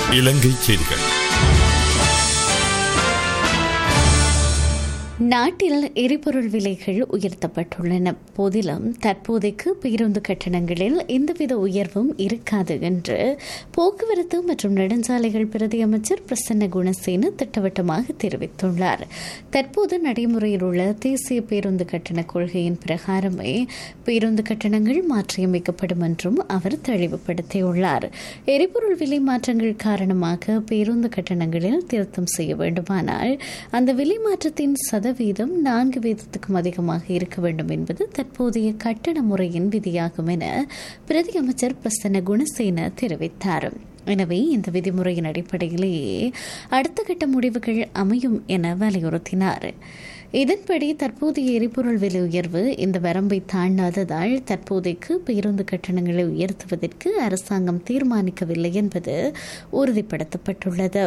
இலங்கை செய்திகள் நாட்டில் எரிபொருள் விலைகள் உயர்த்தப்பட்டுள்ளன போதிலும் தற்போதைக்கு பேருந்து கட்டணங்களில் எந்தவித உயர்வும் இருக்காது என்று போக்குவரத்து மற்றும் நெடுஞ்சாலைகள் பிரதி அமைச்சர் பிரசன்ன குணசேன திட்டவட்டமாக தெரிவித்துள்ளார் தற்போது நடைமுறையில் உள்ள தேசிய பேருந்து கட்டண கொள்கையின் பிரகாரமே பேருந்து கட்டணங்கள் மாற்றியமைக்கப்படும் என்றும் அவர் தெளிவுபடுத்தியுள்ளார் எரிபொருள் விலை மாற்றங்கள் காரணமாக பேருந்து கட்டணங்களில் திருத்தம் செய்ய வேண்டுமானால் அந்த விலை மாற்றத்தின் சதவீதம் நான்கு வீதத்துக்கும் அதிகமாக இருக்க வேண்டும் என்பது தற்போதைய கட்டண முறையின் விதியாகும் என பிரதி அமைச்சர் பிரசன்ன குணசேன தெரிவித்தார் எனவே இந்த விதிமுறையின் அடிப்படையிலேயே அடுத்த கட்ட முடிவுகள் அமையும் என வலியுறுத்தினார் இதன்படி தற்போதைய எரிபொருள் விலை உயர்வு இந்த வரம்பை தாண்டாததால் தற்போதைக்கு பேருந்து கட்டணங்களை உயர்த்துவதற்கு அரசாங்கம் தீர்மானிக்கவில்லை என்பது உறுதிப்படுத்தப்பட்டுள்ளது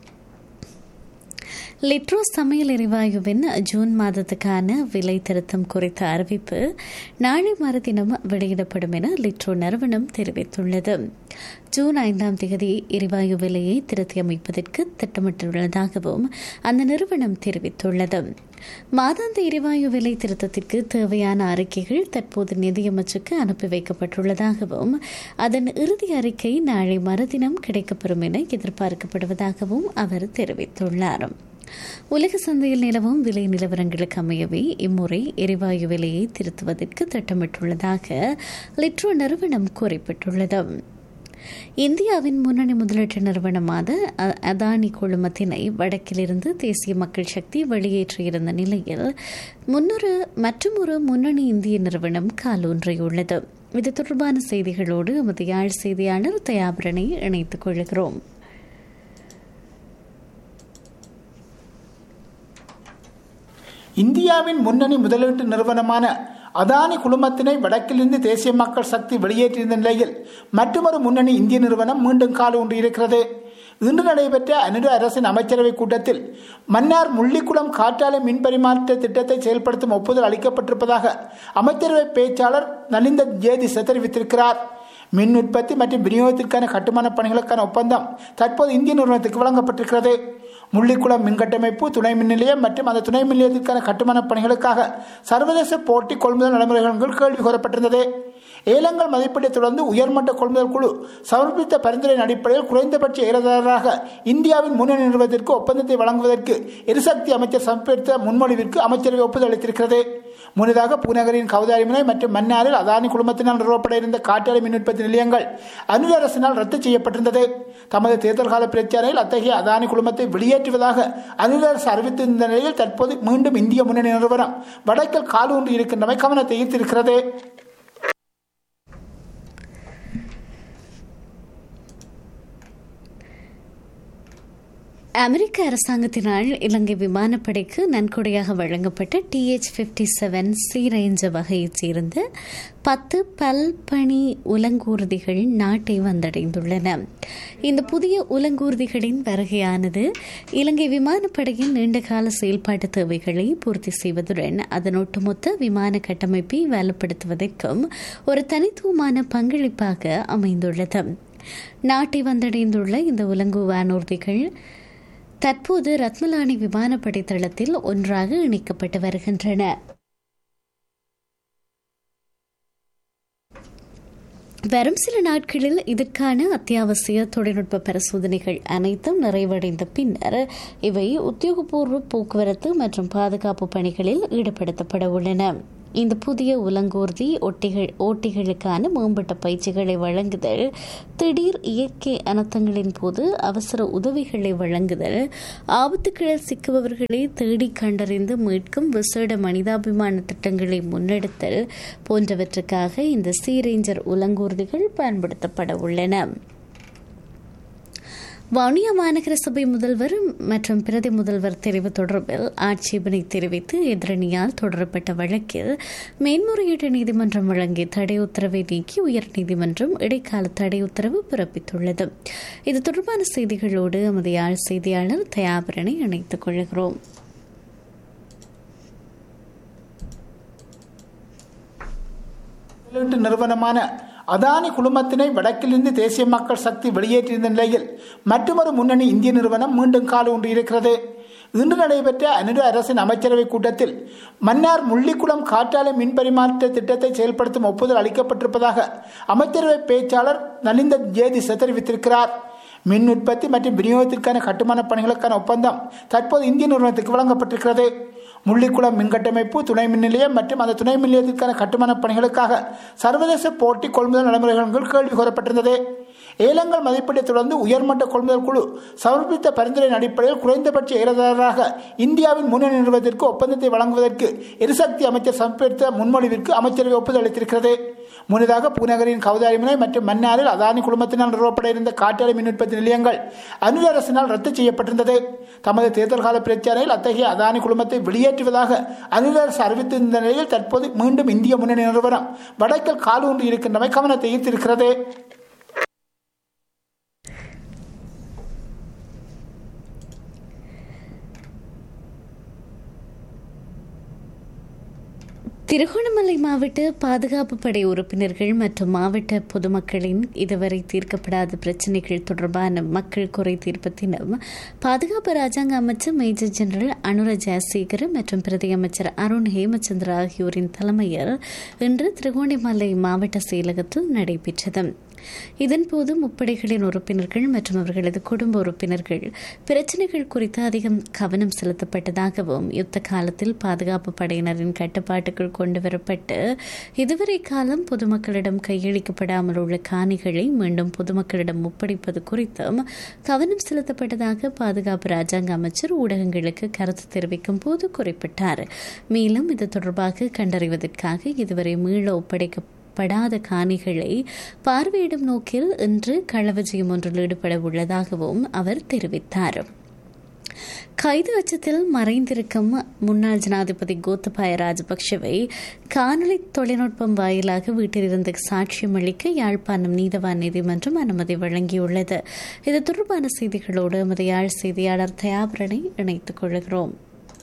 லிட்ரோ சமையல் எரிவாயுவின் ஜூன் மாதத்துக்கான விலை திருத்தம் குறித்த அறிவிப்பு நாளை மறுதினம் வெளியிடப்படும் என லிட்ரோ நிறுவனம் தெரிவித்துள்ளது ஜூன் ஐந்தாம் தேதி எரிவாயு விலையை திருத்தி அமைப்பதற்கு திட்டமிட்டுள்ளதாகவும் அந்த நிறுவனம் தெரிவித்துள்ளது மாதாந்த எரிவாயு விலை திருத்தத்திற்கு தேவையான அறிக்கைகள் தற்போது நிதியமைச்சுக்கு அனுப்பி வைக்கப்பட்டுள்ளதாகவும் அதன் இறுதி அறிக்கை நாளை மறுதினம் கிடைக்கப்பெறும் என எதிர்பார்க்கப்படுவதாகவும் அவர் தெரிவித்துள்ளார் உலக சந்தையில் நிலவும் விலை நிலவரங்களுக்கு அமையவே இம்முறை எரிவாயு விலையை திருத்துவதற்கு திட்டமிட்டுள்ளதாக லிட்ரோ நிறுவனம் குறிப்பிட்டுள்ளது இந்தியாவின் முன்னணி முதலீட்டு நிறுவனமான அதானி குழுமத்தினை வடக்கிலிருந்து தேசிய மக்கள் சக்தி வெளியேற்றியிருந்த நிலையில் முன்னொரு மற்றொரு முன்னணி இந்திய நிறுவனம் காலூன்றியுள்ளது இது தொடர்பான செய்திகளோடு எமது யாழ் செய்தியாளர் தயாபரனை இணைத்துக் கொள்கிறோம் இந்தியாவின் முன்னணி முதலீட்டு நிறுவனமான அதானி குழுமத்தினை வடக்கிலிருந்து தேசிய மக்கள் சக்தி வெளியேற்றியிருந்த நிலையில் மற்றொரு முன்னணி இந்திய நிறுவனம் மீண்டும் கால் ஒன்றியிருக்கிறது இன்று நடைபெற்ற அனுர அரசின் அமைச்சரவை கூட்டத்தில் மன்னார் முள்ளிக்குளம் காற்றாலை மின் பரிமாற்ற திட்டத்தை செயல்படுத்தும் ஒப்புதல் அளிக்கப்பட்டிருப்பதாக அமைச்சரவை பேச்சாளர் நலிந்த ஜேதிச தெரிவித்திருக்கிறார் மின் உற்பத்தி மற்றும் விநியோகத்திற்கான கட்டுமான பணிகளுக்கான ஒப்பந்தம் தற்போது இந்திய நிறுவனத்துக்கு வழங்கப்பட்டிருக்கிறது முள்ளிக்குளம் மின்கட்டமைப்பு துணை மின் நிலையம் மற்றும் அந்த துணை மின் நிலையத்திற்கான கட்டுமான பணிகளுக்காக சர்வதேச போட்டி கொள்முதல் நடைமுறைகள் கேள்வி கூறப்பட்டிருந்தது ஏலங்கள் மதிப்பீட்டை தொடர்ந்து உயர்மட்ட கொள்முதல் குழு சமர்ப்பித்த பரிந்துரையின் அடிப்படையில் குறைந்தபட்ச ஏலதாரராக இந்தியாவின் முன்னணி நிறுவனத்திற்கு ஒப்பந்தத்தை வழங்குவதற்கு எரிசக்தி அமைச்சர் சமர்ப்பித்த முன்மொழிவிற்கு அமைச்சரவை ஒப்புதல் அளித்திருக்கிறது முன்னதாக பூநகரின் கௌதாரிமனை மற்றும் மன்னாரில் அதானி குழுமத்தினால் நிறுவப்பட இருந்த காற்றாலை மின் உற்பத்தி நிலையங்கள் அனுர அரசினால் ரத்து செய்யப்பட்டிருந்தது தமது தேர்தல் கால பிரச்சாரையில் அத்தகைய அதானி குழுமத்தை வெளியேற்றுவதாக அனுர அரசு அறிவித்திருந்த நிலையில் தற்போது மீண்டும் இந்திய முன்னணி நிறுவனம் வடக்கில் கால் ஊன்றி இருக்கின்றமை கவனத்தை ஈர்த்திருக்கிறது அமெரிக்க அரசாங்கத்தினால் இலங்கை விமானப்படைக்கு நன்கொடையாக வழங்கப்பட்ட டிஎச் பிப்டி செவன் சி ரேஞ்ச வகையைச் சேர்ந்த பத்து பல்பணி உலங்கூர்திகள் நாட்டை வந்தடைந்துள்ளன இந்த புதிய உலங்கூர்திகளின் வருகையானது இலங்கை விமானப்படையின் நீண்டகால செயல்பாட்டு தேவைகளை பூர்த்தி செய்வதுடன் அதன் ஒட்டுமொத்த விமான கட்டமைப்பை வலுப்படுத்துவதற்கும் ஒரு தனித்துவமான பங்களிப்பாக அமைந்துள்ளது நாட்டை வந்தடைந்துள்ள இந்த உலங்கு வானூர்திகள் தற்போது ரத்மலானி விமானப்படை தளத்தில் ஒன்றாக இணைக்கப்பட்டு வருகின்றன வரும் சில நாட்களில் இதற்கான அத்தியாவசிய தொழில்நுட்ப பரிசோதனைகள் அனைத்தும் நிறைவடைந்த பின்னர் இவை உத்தியோகபூர்வ போக்குவரத்து மற்றும் பாதுகாப்பு பணிகளில் ஈடுபடுத்தப்பட உள்ளன இந்த புதிய உலங்கூர்தி ஒட்டிகள் ஓட்டிகளுக்கான மேம்பட்ட பயிற்சிகளை வழங்குதல் திடீர் இயற்கை அனர்த்தங்களின் போது அவசர உதவிகளை வழங்குதல் ஆபத்துக்களில் சிக்குபவர்களை தேடி கண்டறிந்து மீட்கும் விசேட மனிதாபிமான திட்டங்களை முன்னெடுத்தல் போன்றவற்றுக்காக இந்த சீரேஞ்சர் உலங்கூர்திகள் பயன்படுத்தப்பட உள்ளன வவுனியா மாநகர சபை முதல்வர் மற்றும் பிரதி முதல்வர் தெரிவு தொடர்பில் ஆட்சேபனை தெரிவித்து எதிரணியால் தொடரப்பட்ட வழக்கில் மேன்முறையீட்டு நீதிமன்றம் வழங்கிய தடை உத்தரவை நீக்கி உயர்நீதிமன்றம் இடைக்கால தடை உத்தரவு பிறப்பித்துள்ளது இது தொடர்பான செய்திகளோடு எமது யாழ் செய்தியாளர் தயாபரனை இணைத்துக் கொள்கிறோம் முதலீட்டு நிறுவனமான அதானி குழுமத்தினை வடக்கிலிருந்து தேசிய மக்கள் சக்தி வெளியேற்றியிருந்த நிலையில் மற்றொரு முன்னணி இந்திய நிறுவனம் மீண்டும் கால் ஒன்று இருக்கிறது இன்று நடைபெற்ற அனுர அரசின் அமைச்சரவை கூட்டத்தில் மன்னார் முள்ளிக்குளம் காற்றாலை மின் பரிமாற்ற திட்டத்தை செயல்படுத்தும் ஒப்புதல் அளிக்கப்பட்டிருப்பதாக அமைச்சரவை பேச்சாளர் நலிந்த ஜேதிச தெரிவித்திருக்கிறார் மின் உற்பத்தி மற்றும் விநியோகத்திற்கான கட்டுமான பணிகளுக்கான ஒப்பந்தம் தற்போது இந்திய நிறுவனத்துக்கு வழங்கப்பட்டிருக்கிறது முள்ளிக்குளம் மின்கட்டமைப்பு துணை மின் நிலையம் மற்றும் அந்த துணை மின் நிலையத்திற்கான கட்டுமான பணிகளுக்காக சர்வதேச போட்டி கொள்முதல் நடைமுறைகள் கேள்வி கூறப்பட்டிருந்தது ஏலங்கள் மதிப்பீட்டை தொடர்ந்து உயர்மட்ட கொள்முதல் குழு சமர்ப்பித்த பரிந்துரையின் அடிப்படையில் குறைந்தபட்ச ஏலதாரராக இந்தியாவின் முன்னணி நிறுவனத்திற்கு ஒப்பந்தத்தை வழங்குவதற்கு எரிசக்தி அமைச்சர் சமர்ப்பித்த முன்மொழிவிற்கு அமைச்சரவை ஒப்புதல் அளித்திருக்கிறது முன்னதாக பூநகரின் கவுதாரிமுனை மற்றும் மன்னாரில் அதானி குழுமத்தினால் நிறுவப்பட இருந்த காற்றாலை மின் உற்பத்தி நிலையங்கள் அனுர அரசினால் ரத்து செய்யப்பட்டிருந்தது தமது தேர்தல் கால பிரச்சாரையில் அத்தகைய அதானி குழுமத்தை வெளியேற்றுவதாக அனுர அரசு அறிவித்திருந்த நிலையில் தற்போது மீண்டும் இந்திய முன்னணி நிறுவனம் வடக்கில் கால் ஒன்று இருக்கின்றமை கவனத்தை ஈர்த்திருக்கிறது திருகோணமலை மாவட்ட பாதுகாப்பு படை உறுப்பினர்கள் மற்றும் மாவட்ட பொதுமக்களின் இதுவரை தீர்க்கப்படாத பிரச்சினைகள் தொடர்பான மக்கள் குறை தீர்ப்பத்தினம் பாதுகாப்பு ராஜாங்க அமைச்சர் மேஜர் ஜெனரல் அனுர ஜெயசேகர் மற்றும் பிரதி அமைச்சர் அருண் ஹேமச்சந்திர ஆகியோரின் தலைமையில் இன்று திருகோணமலை மாவட்ட செயலகத்தில் நடைபெற்றது இதன்போது முப்படைகளின் உறுப்பினர்கள் மற்றும் அவர்களது குடும்ப உறுப்பினர்கள் பிரச்சினைகள் குறித்து அதிகம் கவனம் செலுத்தப்பட்டதாகவும் யுத்த காலத்தில் பாதுகாப்பு படையினரின் கட்டுப்பாட்டுக்குள் கொண்டுவரப்பட்டு இதுவரை காலம் பொதுமக்களிடம் கையளிக்கப்படாமல் உள்ள காணிகளை மீண்டும் பொதுமக்களிடம் ஒப்படைப்பது குறித்தும் கவனம் செலுத்தப்பட்டதாக பாதுகாப்பு ராஜாங்க அமைச்சர் ஊடகங்களுக்கு கருத்து தெரிவிக்கும் போது குறிப்பிட்டார் மேலும் இது தொடர்பாக கண்டறிவதற்காக இதுவரை மீள ஒப்படைக்க படாத காணிகளை பார்வையிடும் நோக்கில் இன்று களவஜயம் ஒன்றில் ஈடுபட உள்ளதாகவும் அவர் தெரிவித்தார் கைது அச்சத்தில் மறைந்திருக்கும் முன்னாள் ஜனாதிபதி கோத்தபாய ராஜபக்சவை காணொலி தொழில்நுட்பம் வாயிலாக வீட்டிலிருந்து சாட்சியம் அளிக்க யாழ்ப்பாணம் நீதவான் நீதிமன்றம் அனுமதி வழங்கியுள்ளது இது தொடர்பான செய்திகளோடு எமது யாழ் செய்தியாளர் தயாபரனை இணைத்துக் கொள்கிறோம்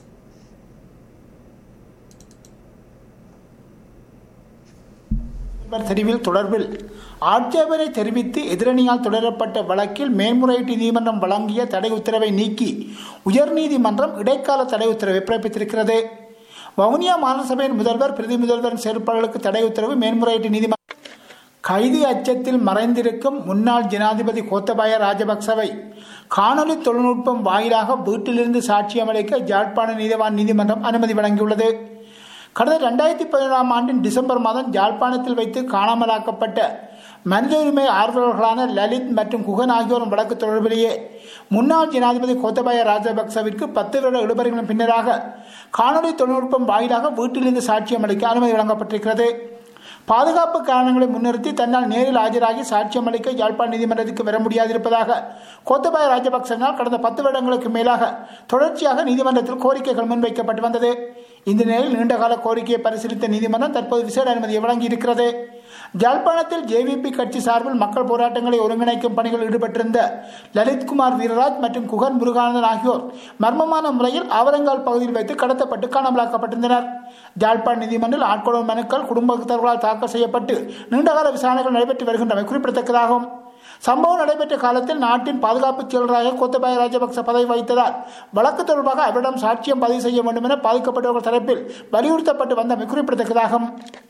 தெரிவில் தொடர்பில் ஆட்சேபனை தெரிவித்து எதிரணியால் தொடரப்பட்ட வழக்கில் மேல்முறையீட்டு நீதிமன்றம் வழங்கிய தடை உத்தரவை நீக்கி உயர்நீதிமன்றம் இடைக்கால தடை உத்தரவை பிறப்பித்திருக்கிறது வவுனியா மாநசபையின் முதல்வர் பிரதி முதல்வரின் செயற்பாடுகளுக்கு தடை உத்தரவு மேல்முறையீட்டு நீதிமன்றம் கைது அச்சத்தில் மறைந்திருக்கும் முன்னாள் ஜனாதிபதி கோத்தபாய ராஜபக்சவை காணொலி தொழில்நுட்பம் வாயிலாக வீட்டிலிருந்து சாட்சியம் அளிக்க ஜாழ்ப்பாண நீதிவான் நீதிமன்றம் அனுமதி வழங்கியுள்ளது கடந்த ரெண்டாயிரத்தி பதினேழாம் ஆண்டின் டிசம்பர் மாதம் யாழ்ப்பாணத்தில் வைத்து காணாமலாக்கப்பட்ட மனித உரிமை ஆர்வலர்களான லலித் மற்றும் குகன் ஆகியோரும் வழக்கு தொடர்பிலேயே முன்னாள் ஜனாதிபதி கோத்தபாய ராஜபக்சவிற்கு பத்து வருட இடுபறிகளின் பின்னராக காணொலி தொழில்நுட்பம் வாயிலாக வீட்டிலிருந்து சாட்சியம் அளிக்க அனுமதி வழங்கப்பட்டிருக்கிறது பாதுகாப்பு காரணங்களை முன்னிறுத்தி தன்னால் நேரில் ஆஜராகி சாட்சியம் அளிக்க யாழ்ப்பாண நீதிமன்றத்துக்கு வர முடியாதிருப்பதாக கோத்தபாய ராஜபக்சனால் கடந்த பத்து வருடங்களுக்கு மேலாக தொடர்ச்சியாக நீதிமன்றத்தில் கோரிக்கைகள் முன்வைக்கப்பட்டு வந்தது இந்த நிலையில் நீண்டகால கோரிக்கையை பரிசீலித்த நீதிமன்றம் தற்போது விசேட அனுமதியை வழங்கியிருக்கிறது ஜாழ்ப்பாணத்தில் ஜேவிபி கட்சி சார்பில் மக்கள் போராட்டங்களை ஒருங்கிணைக்கும் பணிகள் ஈடுபட்டிருந்த லலித்குமார் வீரராஜ் மற்றும் குகன் முருகானந்தன் ஆகியோர் மர்மமான முறையில் ஆவரங்கால் பகுதியில் வைத்து கடத்தப்பட்டு காணாமலாக்கப்பட்டிருந்தனர் ஜாழ்ப்பாண நீதிமன்றில் ஆட்கொள்ளும் மனுக்கள் குடும்பத்தவர்களால் தாக்கல் செய்யப்பட்டு நீண்டகால விசாரணைகள் நடைபெற்று வருகின்றமை குறிப்பிடத்தக்கதாகும் சம்பவம் நடைபெற்ற காலத்தில் நாட்டின் பாதுகாப்பு செயலராக கோத்தபாய ராஜபக்ச பதவி வகித்ததால் வழக்கு தொடர்பாக அவரிடம் சாட்சியம் பதிவு செய்ய வேண்டும் என பாதிக்கப்பட்டவர்கள் தரப்பில் வலியுறுத்தப்பட்டு வந்தமை குறிப்பிடத்தக்கதாகும்